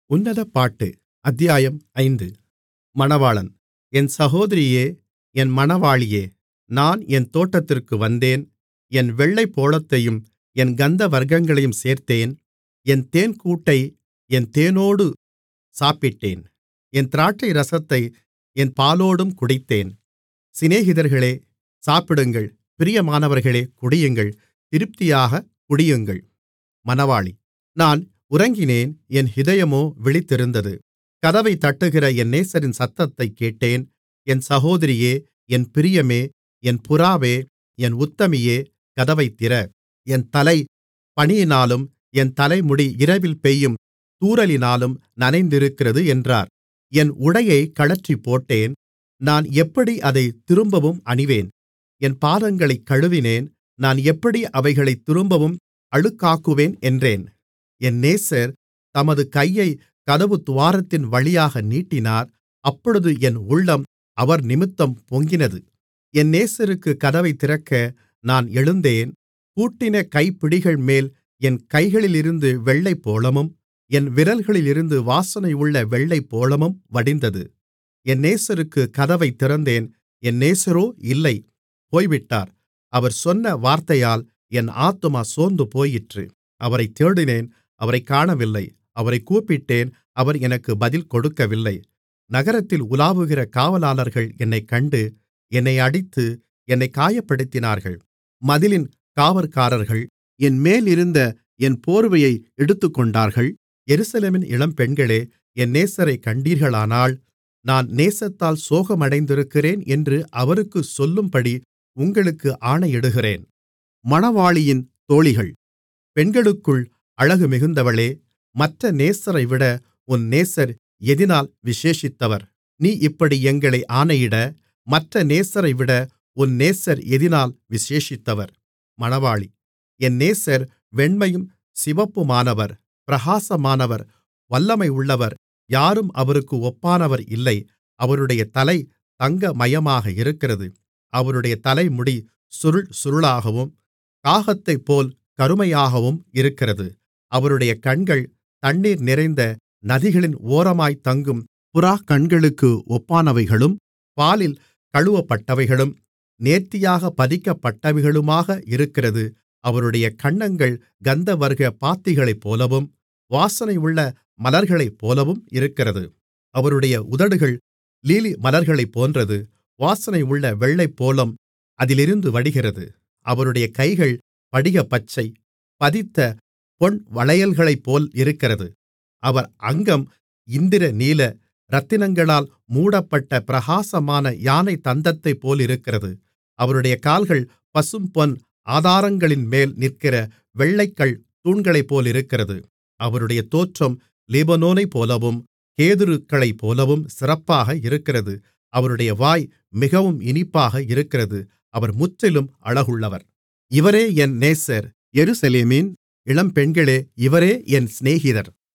உன்னத பாட்டு அத்தியாயம் ஐந்து மணவாளன் என் சகோதரியே என் மணவாளியே நான் என் தோட்டத்திற்கு வந்தேன் என் வெள்ளைப்போளத்தையும் என் கந்தவர்க்கங்களையும் சேர்த்தேன் என் தேன்கூட்டை என் தேனோடு சாப்பிட்டேன் என் திராட்சைரசத்தை என் பாலோடும் குடித்தேன் சிநேகிதர்களே சாப்பிடுங்கள் பிரியமானவர்களே குடியுங்கள் திருப்தியாகக் குடியுங்கள் மணவாளி நான் உறங்கினேன் என் இதயமோ விழித்திருந்தது கதவைத் தட்டுகிற என் நேசரின் சத்தத்தைக் கேட்டேன் என் சகோதரியே என் பிரியமே என் புறாவே என் உத்தமியே கதவைத் திற என் தலை பனியினாலும் என் தலைமுடி இரவில் பெய்யும் தூறலினாலும் நனைந்திருக்கிறது என்றார் என் உடையைக் கழற்றிப்போட்டேன் நான் எப்படி அதைத் திரும்பவும் அணிவேன் என் பாதங்களைக் கழுவினேன் நான் எப்படி அவைகளைத் திரும்பவும் அழுக்காக்குவேன் என்றேன் என் நேசர் தமது கையைக் கதவுத்துவாரத்தின் வழியாக நீட்டினார் அப்பொழுது என் உள்ளம் அவர்நிமித்தம் பொங்கினது என் நேசருக்குக் கதவைத் திறக்க நான் எழுந்தேன் பூட்டின கைப்பிடிகள்மேல் என் கைகளிலிருந்து வெள்ளைப்போளமும் என் விரல்களிலிருந்து வாசனையுள்ள வெள்ளைப்போளமும் வடிந்தது என் நேசருக்குக் கதவைத் திறந்தேன் என் நேசரோ இல்லை போய்விட்டார் அவர் சொன்ன வார்த்தையால் என் ஆத்துமா சோர்ந்துபோயிற்று அவரைத் தேடினேன் அவரைக் காணவில்லை அவரைக் கூப்பிட்டேன் அவர் எனக்கு பதில் கொடுக்கவில்லை நகரத்தில் உலாவுகிற காவலாளர்கள் என்னைக் கண்டு என்னை அடித்து என்னைக் காயப்படுத்தினார்கள் மதிலின் காவற்காரர்கள் என்மேலிருந்த என் போர்வையை எடுத்துக்கொண்டார்கள் எருசலேமின் இளம்பெண்களே என் நேசரைக் கண்டீர்களானால் நான் நேசத்தால் சோகமடைந்திருக்கிறேன் என்று அவருக்குச் சொல்லும்படி உங்களுக்கு ஆணையிடுகிறேன் மணவாளியின் தோழிகள் பெண்களுக்குள் அழகு மிகுந்தவளே மற்ற நேசரைவிட உன் நேசர் எதினால் விசேஷித்தவர் நீ இப்படி எங்களை ஆணையிட மற்ற நேசரைவிட உன் நேசர் எதினால் விசேஷித்தவர் மணவாளி என் நேசர் வெண்மையும் சிவப்புமானவர் பிரகாசமானவர் வல்லமையுள்ளவர் யாரும் அவருக்கு ஒப்பானவர் இல்லை அவருடைய தலை தங்கமயமாக இருக்கிறது அவருடைய தலைமுடி சுருள் சுருளாகவும் காகத்தைப்போல் கருமையாகவும் இருக்கிறது அவருடைய கண்கள் தண்ணீர் நிறைந்த நதிகளின் ஓரமாய்த் தங்கும் புறாக்கண்களுக்கு ஒப்பானவைகளும் பாலில் கழுவப்பட்டவைகளும் நேர்த்தியாக பதிக்கப்பட்டவைகளுமாக இருக்கிறது அவருடைய கன்னங்கள் கந்தவர்க்க பாத்திகளைப்போலவும் வாசனையுள்ள மலர்களைப்போலவும் இருக்கிறது அவருடைய உதடுகள் லீலி மலர்களைப் போன்றது வாசனையுள்ள வெள்ளைப்போளம் அதிலிருந்து வடிகிறது அவருடைய கைகள் படிகப்பச்சை பதித்த பொன் வளையல்களைப்போல் இருக்கிறது அவர் அங்கம் இந்திரநீல இரத்தினங்களால் மூடப்பட்ட பிரகாசமான யானை தந்தத்தைப் போலிருக்கிறது அவருடைய கால்கள் பசும்பொன் ஆதாரங்களின்மேல் நிற்கிற வெள்ளைக்கல் தூண்களைப்போலிருக்கிறது அவருடைய தோற்றம் லீபனோனைப்போலவும் கேதுருக்களைப்போலவும் சிறப்பாக இருக்கிறது அவருடைய வாய் மிகவும் இனிப்பாக இருக்கிறது அவர் முற்றிலும் அழகுள்ளவர் இவரே என் நேசர் எருசலேமின் இளம்பெண்களே இவரே என் சிநேகிதர்